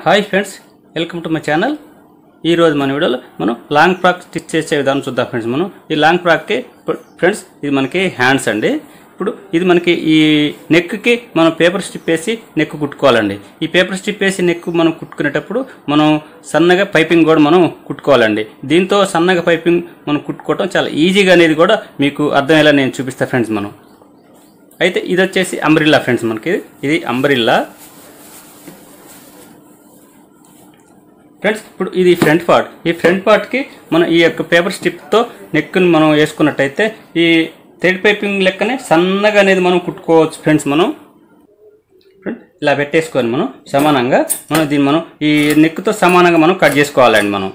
hi friends welcome to my channel ఈరోజు మన వీడియోలో మనం లాంగ్ ఫ్రాక్ స్టిచ్ చేసే విధానం చూద్దాం ఫ్రెండ్స్ మనం ఈ లాంగ్ ఫ్రాక్కి ఇప్పుడు ఫ్రెండ్స్ ఇది మనకి హ్యాండ్స్ అండి ఇప్పుడు ఇది మనకి ఈ నెక్కి మనం పేపర్ స్టిప్ వేసి నెక్ కుట్టుకోవాలండి ఈ పేపర్ స్టిప్ వేసి నెక్ మనం కుట్టుకునేటప్పుడు మనం సన్నగా పైపింగ్ కూడా మనం కుట్టుకోవాలండి దీంతో సన్నగా పైపింగ్ మనం కుట్టుకోవటం చాలా ఈజీగా అనేది కూడా మీకు అర్థమయ్యేలా నేను చూపిస్తాను ఫ్రెండ్స్ మనం అయితే ఇది వచ్చేసి అంబ్రిల్లా ఫ్రెండ్స్ మనకి ఇది అంబ్రిల్లా ఫ్రెండ్స్ ఇప్పుడు ఇది ఫ్రంట్ పార్ట్ ఈ ఫ్రంట్ పార్ట్కి మనం ఈ యొక్క పేపర్ స్టిప్తో నెక్ని మనం వేసుకున్నట్టయితే ఈ థ్రెడ్ పైపింగ్ లెక్కనే సన్నగా అనేది మనం కుట్టుకోవచ్చు ఫ్రెండ్స్ మనం ఫ్రెండ్ ఇలా పెట్టేసుకొని మనం సమానంగా మనం దీన్ని మనం ఈ నెక్తో సమానంగా మనం కట్ చేసుకోవాలండి మనం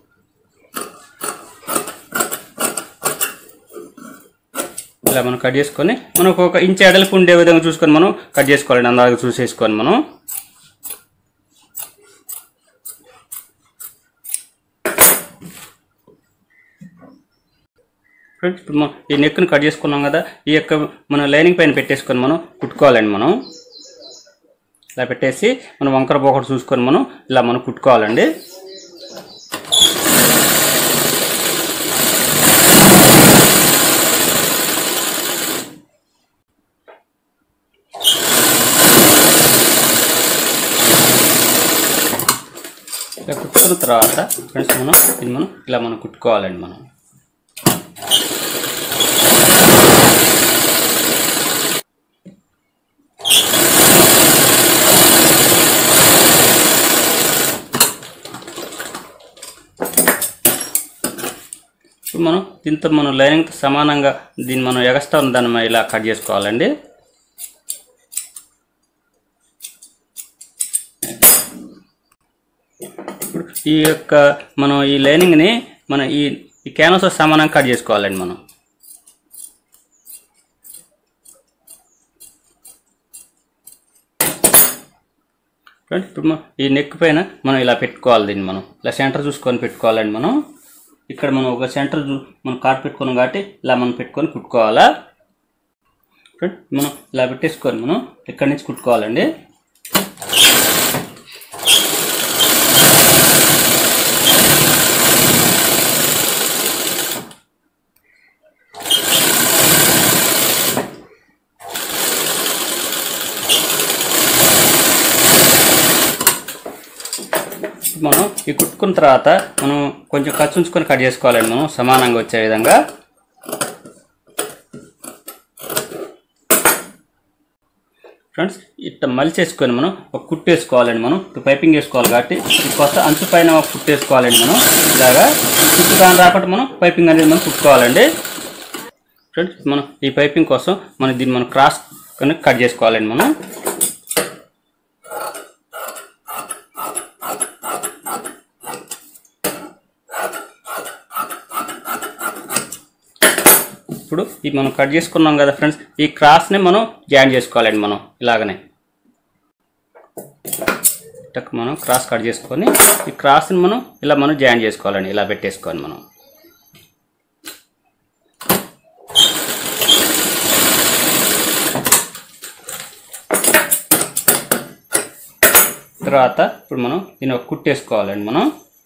ఇలా మనం కట్ చేసుకొని మనకు ఒక ఇంచ్ ఎడల్పు ఉండే విధంగా చూసుకొని మనం కట్ చేసుకోవాలండి అందాక చూసేసుకొని మనం ఫ్రెండ్స్ ఇప్పుడు మనం ఈ నెక్ని కట్ చేసుకున్నాం కదా ఈ యొక్క మనం లైనింగ్ పైన పెట్టేసుకొని మనం కుట్టుకోవాలండి మనం ఇలా పెట్టేసి మనం వంకర పోకడ చూసుకొని మనం ఇలా మనం కుట్టుకోవాలండి ఇలా కుట్టుకున్న తర్వాత ఫ్రెండ్స్ మనం ఇది మనం ఇలా మనం కుట్టుకోవాలండి మనం ఇప్పుడు మనం దీంతో మనం లైనింగ్తో సమానంగా దీన్ని మనం ఎగస్ట్రా ఉన్న దాన్ని మనం ఇలా కట్ చేసుకోవాలండి ఇప్పుడు ఈ యొక్క మనం ఈ లైనింగ్ని మన ఈ ఈ క్యాన్వాస్ సమానంగా కట్ చేసుకోవాలండి మనం ఫ్రెండ్స్ ఇప్పుడు మనం ఈ నెక్ పైన మనం ఇలా పెట్టుకోవాలి దీన్ని మనం ఇలా సెంటర్ చూసుకొని పెట్టుకోవాలండి మనం ఇక్కడ మనం ఒక సెంటర్ చూ మనం కాట్ పెట్టుకున్నాం కాబట్టి ఇలా మనం పెట్టుకొని కుట్టుకోవాలా ఫ్రెండ్ మనం ఇలా పెట్టేసుకొని మనం ఇక్కడి నుంచి కుట్టుకోవాలండి మనం ఈ కుట్టుకున్న తర్వాత మనం కొంచెం ఖర్చు ఉంచుకొని కట్ చేసుకోవాలండి మనం సమానంగా వచ్చే విధంగా ఫ్రెండ్స్ ఇట్లా మలిచేసుకొని మనం ఒక కుట్టు వేసుకోవాలండి మనం ఇప్పుడు పైపింగ్ వేసుకోవాలి కాబట్టి ఈ కొత్త అంచు పైన ఒక కుట్టు వేసుకోవాలండి మనం ఇలాగా కుట్టు దాని రాపటి మనం పైపింగ్ అనేది మనం కుట్టుకోవాలండి ఫ్రెండ్స్ మనం ఈ పైపింగ్ కోసం మనం దీన్ని మనం క్రాస్ కట్ చేసుకోవాలండి మనం ఇప్పుడు ఇది మనం కట్ చేసుకున్నాం కదా ఫ్రెండ్స్ ఈ క్రాస్ని మనం జాయిన్ చేసుకోవాలండి మనం ఇలాగనే టక్ మనం క్రాస్ కట్ చేసుకొని ఈ క్రాస్ని మనం ఇలా మనం జాయిన్ చేసుకోవాలండి ఇలా పెట్టేసుకొని మనం తర్వాత ఇప్పుడు మనం దీన్ని ఒక కుట్టేసుకోవాలండి మనం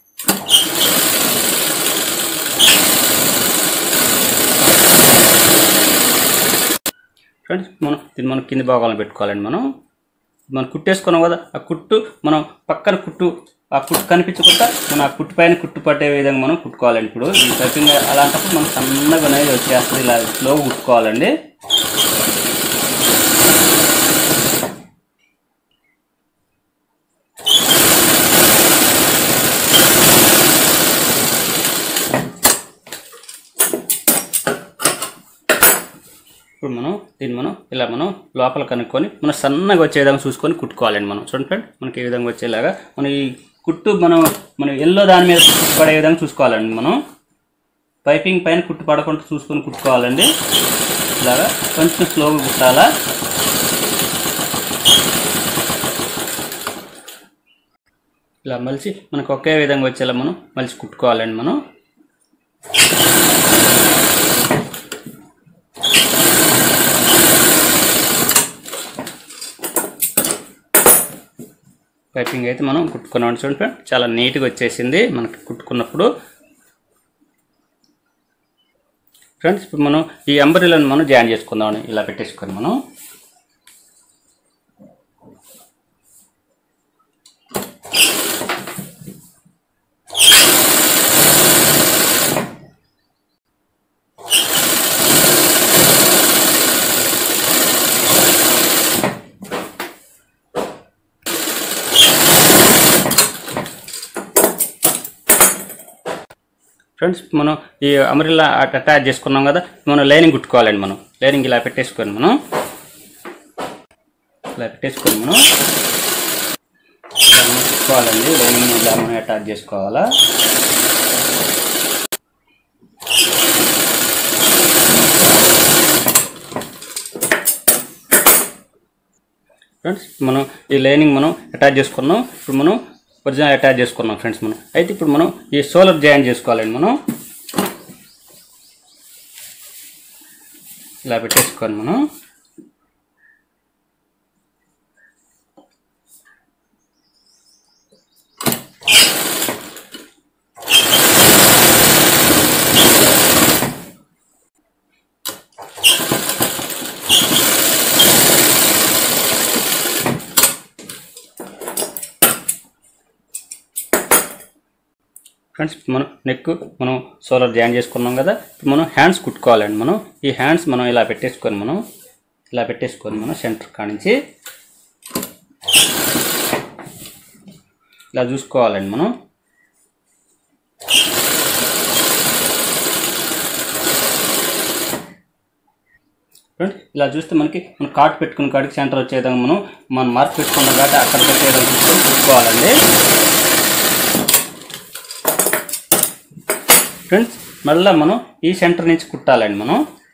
ఫ్రెండ్స్ మనం దీన్ని మనం కింది భాగాలను పెట్టుకోవాలండి మనం మనం కుట్టేసుకున్నాం కదా ఆ కుట్టు మనం పక్కన కుట్టు ఆ కుట్టు కనిపించకుండా మనం ఆ కుట్టు పైన కుట్టు పట్టే విధంగా మనం కుట్టుకోవాలండి ఇప్పుడు ఈ పైపింగ్ అలాంటప్పుడు మనం సన్నగా అనేది వచ్చేస్తుంది ఇలా స్లోగా కుట్టుకోవాలండి ఇప్పుడు మనం దీన్ని మనం ఇలా మనం లోపల కనుక్కొని మనం సన్నగా వచ్చే విధంగా చూసుకొని కుట్టుకోవాలండి మనం చూడండి ఫ్రెండ్ మనకి ఏ విధంగా వచ్చేలాగా మనం ఈ కుట్టు మనం మనం ఎల్లో దాని మీద కుట్టు పడే విధంగా చూసుకోవాలండి మనం పైపింగ్ పైన కుట్టు పడకుండా చూసుకొని కుట్టుకోవాలండి ఇలాగా కొంచెం స్లోగా కుట్టాలా ఇలా మలిచి మనకు ఒకే విధంగా వచ్చేలా మనం మలిచి కుట్టుకోవాలండి మనం పైపింగ్ అయితే మనం కుట్టుకున్నాం చూడండి ఫ్రెండ్ చాలా నీట్గా వచ్చేసింది మనకి కుట్టుకున్నప్పుడు ఫ్రెండ్స్ ఇప్పుడు మనం ఈ అంబరిలను మనం జాయిన్ చేసుకుందాం ఇలా పెట్టేసుకొని మనం ఫ్రెండ్స్ మనం ఈ అమరిల్లా అటాచ్ చేసుకున్నాం కదా మనం లైనింగ్ కుట్టుకోవాలండి మనం లైనింగ్ ఇలా పెట్టేసుకొని మనం ఇలా పెట్టేసుకొని మనం ఇలా మనం కుట్టుకోవాలండి లైనింగ్ ఇలా మనం అటాచ్ చేసుకోవాలా ఫ్రెండ్స్ మనం ఈ లైనింగ్ మనం అటాచ్ చేసుకున్నాం ఇప్పుడు మనం ఒరిజినల్ అటాచ్ చేసుకున్నాం ఫ్రెండ్స్ మనం అయితే ఇప్పుడు మనం ఈ సోలర్ జాయిన్ చేసుకోవాలండి మనం ఇలా పెట్టేసుకోండి మనం ఫ్రెండ్స్ మనం నెక్ మనం సోలర్ జాయిన్ చేసుకున్నాం కదా ఇప్పుడు మనం హ్యాండ్స్ కుట్టుకోవాలండి మనం ఈ హ్యాండ్స్ మనం ఇలా పెట్టేసుకొని మనం ఇలా పెట్టేసుకొని మనం సెంటర్ కానించి ఇలా చూసుకోవాలండి మనం ఫ్రెండ్స్ ఇలా చూస్తే మనకి మనం కార్ట్ పెట్టుకున్న కాడికి సెంటర్ వచ్చే విధంగా మనం మనం మార్క్ పెట్టుకున్న కాబట్టి అక్కడ పెట్టే విధంగా చూసుకొని కుట్టుకోవాలండి ఫ్రెండ్స్ మళ్ళీ మనం ఈ సెంటర్ నుంచి కుట్టాలండి మనం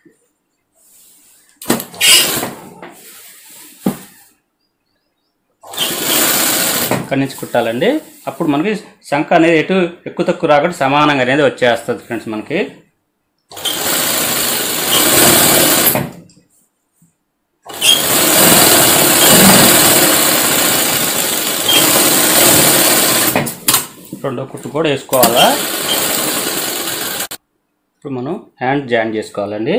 ఇక్కడి నుంచి కుట్టాలండి అప్పుడు మనకి శంఖ అనేది ఎటు ఎక్కువ తక్కువ రాకుండా సమానంగా అనేది వచ్చేస్తుంది ఫ్రెండ్స్ మనకి రెండో కుట్టు కూడా వేసుకోవాలా ఇప్పుడు మనం హ్యాండ్ జాయిన్ చేసుకోవాలండి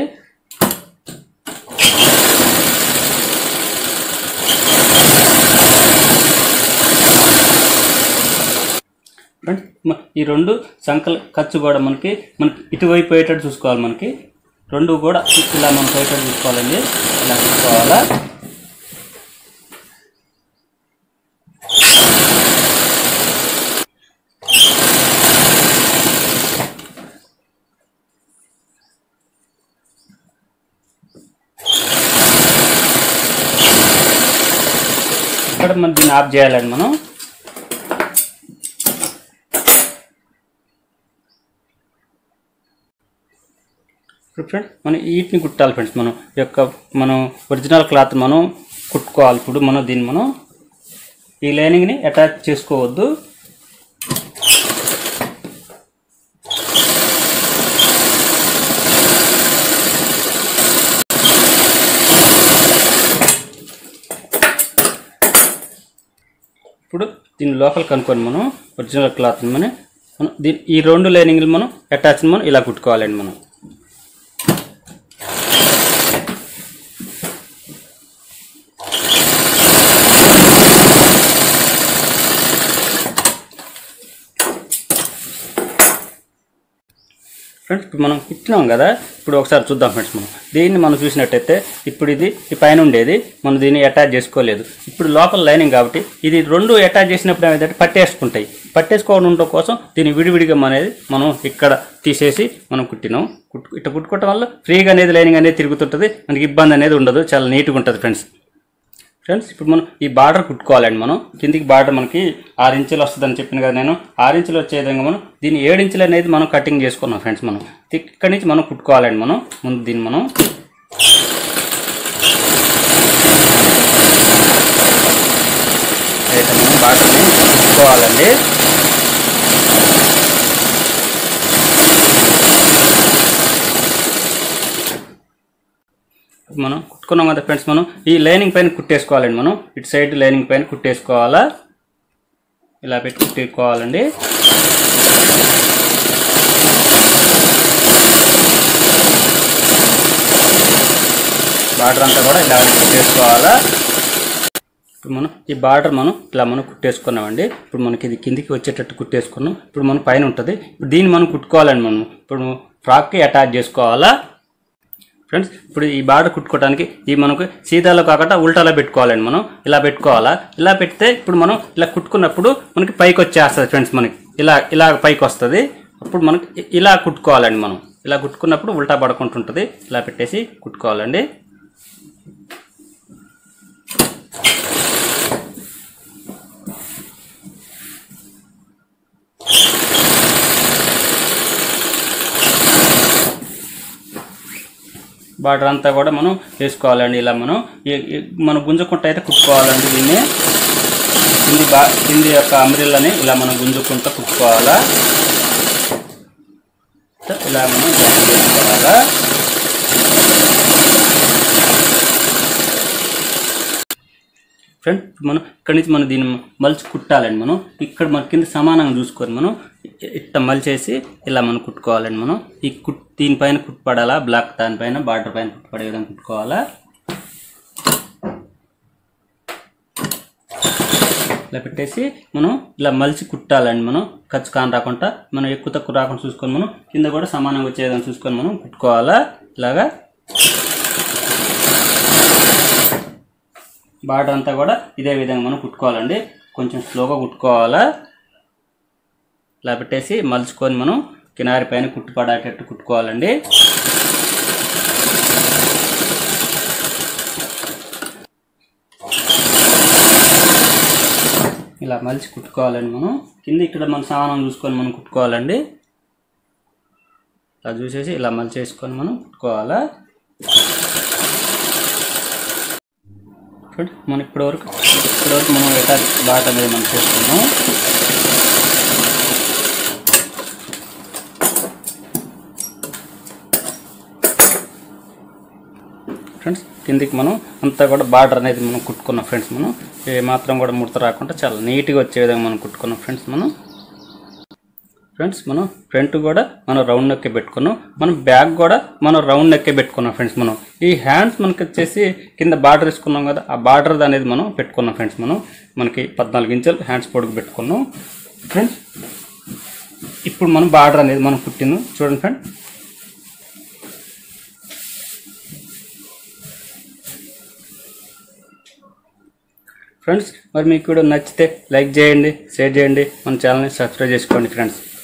ఫ్రెండ్స్ మ- ఈ రెండు సంకల ఖర్చు కూడా మనకి మనకి ఇటువైపు పోయేటట్టు చూసుకోవాలి మనకి రెండు కూడా ఇలా మనం పోయేటట్టు చూసుకోవాలండి ఇలా చూసుకోవాలా ఇక్కడ మనం దీన్ని ఆఫ్ చేయాలండి మనం ఇప్పుడు ఫ్రెండ్స్ మనం వీటిని కుట్టాలి ఫ్రెండ్స్ మనం ఈ యొక్క మనం ఒరిజినల్ క్లాత్ మనం కుట్టుకోవాలి ఇప్పుడు మనం దీన్ని మనం ఈ లైనింగ్ని అటాచ్ చేసుకోవద్దు ఇప్పుడు దీని లోపల కనుక్కొని మనం ఒరిజినల్ క్లాత్ మనం మనం దీని ఈ రెండు లైనింగ్లు మనం అటాచ్ మనం ఇలా కుట్టుకోవాలండి మనం ఫ్రెండ్స్ ఇప్పుడు మనం కుట్టినాం కదా ఇప్పుడు ఒకసారి చూద్దాం ఫ్రెండ్స్ మనం దీన్ని మనం చూసినట్టయితే ఇప్పుడు ఇది ఈ పైన ఉండేది మనం దీన్ని అటాచ్ చేసుకోలేదు ఇప్పుడు లోపల లైనింగ్ కాబట్టి ఇది రెండు అటాచ్ చేసినప్పుడు ఏమైందంటే పట్టేసుకుంటాయి పట్టేసుకోవడం ఉండడం కోసం దీన్ని విడివిడిగా అనేది మనం ఇక్కడ తీసేసి మనం కుట్టినాం కుట్టు ఇట్లా కుట్టుకోవటం వల్ల ఫ్రీగా అనేది లైనింగ్ అనేది తిరుగుతుంటుంది మనకి ఇబ్బంది అనేది ఉండదు చాలా నీట్గా ఉంటుంది ఫ్రెండ్స్ ఫ్రెండ్స్ ఇప్పుడు మనం ఈ బార్డర్ కుట్టుకోవాలండి మనం కిందికి బార్డర్ మనకి ఆరు ఇంచులు వస్తుందని చెప్పిన కదా నేను ఆరు ఇంచులు వచ్చే విధంగా మనం దీన్ని ఏడు ఇంచులు అనేది మనం కటింగ్ చేసుకున్నాం ఫ్రెండ్స్ మనం ఇక్కడి నుంచి మనం కుట్టుకోవాలండి మనం ముందు దీన్ని మనం అయితే మనం బార్డర్ని కుట్టుకోవాలండి మనం కుట్టుకున్నాం కదా ఫ్రెండ్స్ మనం ఈ లైనింగ్ పైన కుట్టేసుకోవాలండి మనం ఇటు సైడ్ లైనింగ్ పైన కుట్టేసుకోవాలా ఇలా పెట్టి కుట్టుకోవాలండి బార్డర్ అంతా కూడా ఇలా కుట్టేసుకోవాలా ఇప్పుడు మనం ఈ బార్డర్ మనం ఇలా మనం కుట్టేసుకున్నామండి ఇప్పుడు మనకి ఇది కిందికి వచ్చేటట్టు కుట్టేసుకున్నాం ఇప్పుడు మనం పైన ఉంటుంది ఇప్పుడు దీన్ని మనం కుట్టుకోవాలండి మనం ఇప్పుడు ఫ్రాక్కి అటాచ్ చేసుకోవాలా ఫ్రెండ్స్ ఇప్పుడు ఈ బార్డర్ కుట్టుకోవడానికి ఈ మనకు సీదాలో కాకుండా ఉల్టాలో పెట్టుకోవాలండి మనం ఇలా పెట్టుకోవాలా ఇలా పెడితే ఇప్పుడు మనం ఇలా కుట్టుకున్నప్పుడు మనకి పైకి వచ్చేస్తుంది ఫ్రెండ్స్ మనకి ఇలా ఇలా పైకి వస్తుంది అప్పుడు మనకి ఇ- ఇలా కుట్టుకోవాలండి మనం ఇలా కుట్టుకున్నప్పుడు ఉల్టా పడుకుంటుంటుంది ఇలా పెట్టేసి కుట్టుకోవాలండి బార్డర్ అంతా కూడా మనం వేసుకోవాలండి ఇలా మనం ఈ- ఈ- మనం గుంజుకుంటూ అయితే కుట్టుకోవాలండి దీన్ని కింది బా కింది యొక్క అమ్రిల్లని ఇలా మనం గుంజుకుంటూ కుట్టుకోవాలా ఇలా మనం జాయిన్ చేసుకోవాలా ఫ్రెండ్ మనం ఇక్కడి నుంచి మనం దీన్ని మలిచి కుట్టాలండి మనం ఇక్కడ మన కింద సమానంగా చూసుకొని మనం ఇ- ఇట్ట మలిచేసి ఇలా మనం కుట్టుకోవాలండి మనం ఈ కుట్ దీనిపైన కుట్టుపడాలా బ్లాక్ దానిపైన బార్డర్ పైన కుట్టుపడే విధంగా కుట్టుకోవాలా ఇలా పెట్టేసి మనం ఇలా మలిచి కుట్టాలండి మనం ఖర్చు కాని రాకుండా మనం ఎక్కువ తక్కువ రాకుండా చూసుకొని మనం కింద కూడా సమానంగా వచ్చే విధంగా చూసుకొని మనం కుట్టుకోవాలా ఇలాగా బార్డర్ అంతా కూడా ఇదే విధంగా మనం కుట్టుకోవాలండి కొంచెం స్లోగా కుట్టుకోవాలా ఇలా పెట్టేసి మలుచుకొని మనం కినారి పైన కుట్టుపడేటట్టు కుట్టుకోవాలండి ఇలా మలిచి కుట్టుకోవాలండి మనం కింద ఇక్కడ మన సామానం చూసుకొని మనం కుట్టుకోవాలండి ఇలా చూసేసి ఇలా మలిచేసుకొని మనం కుట్టుకోవాలా చూడండి మనం ఇప్పటి వరకు ఇప్పటి వరకు మనం ఎటా బాట మీద మనం చేసుకున్నాం ఫ్రెండ్స్ కిందికి మనం అంతా కూడా బార్డర్ అనేది మనం కుట్టుకున్నాం ఫ్రెండ్స్ మనం ఏ మాత్రం కూడా ముడత రాకుండా చాలా నీట్గా వచ్చే విధంగా మనం కుట్టుకున్నాం ఫ్రెండ్స్ మనం ఫ్రెండ్స్ మనం ఫ్రంట్ కూడా మనం రౌండ్ నెక్కే పెట్టుకున్నాం మనం బ్యాక్ కూడా మనం రౌండ్ నెక్కే పెట్టుకున్నాం ఫ్రెండ్స్ మనం ఈ హ్యాండ్స్ మనకి వచ్చేసి కింద బార్డర్ వేసుకున్నాం కదా ఆ బార్డర్ అనేది మనం పెట్టుకున్నాం ఫ్రెండ్స్ మనం మనకి పద్నాలుగు ఇంచులు హ్యాండ్స్ పొడుగు పెట్టుకున్నాం ఫ్రెండ్స్ ఇప్పుడు మనం బార్డర్ అనేది మనం కుట్టింది చూడండి ఫ్రెండ్ ఫ్రెండ్స్ మరి మీకు కూడా నచ్చితే లైక్ చేయండి షేర్ చేయండి మన ఛానల్ని సబ్స్క్రైబ్ చేసుకోండి ఫ్రెండ్స్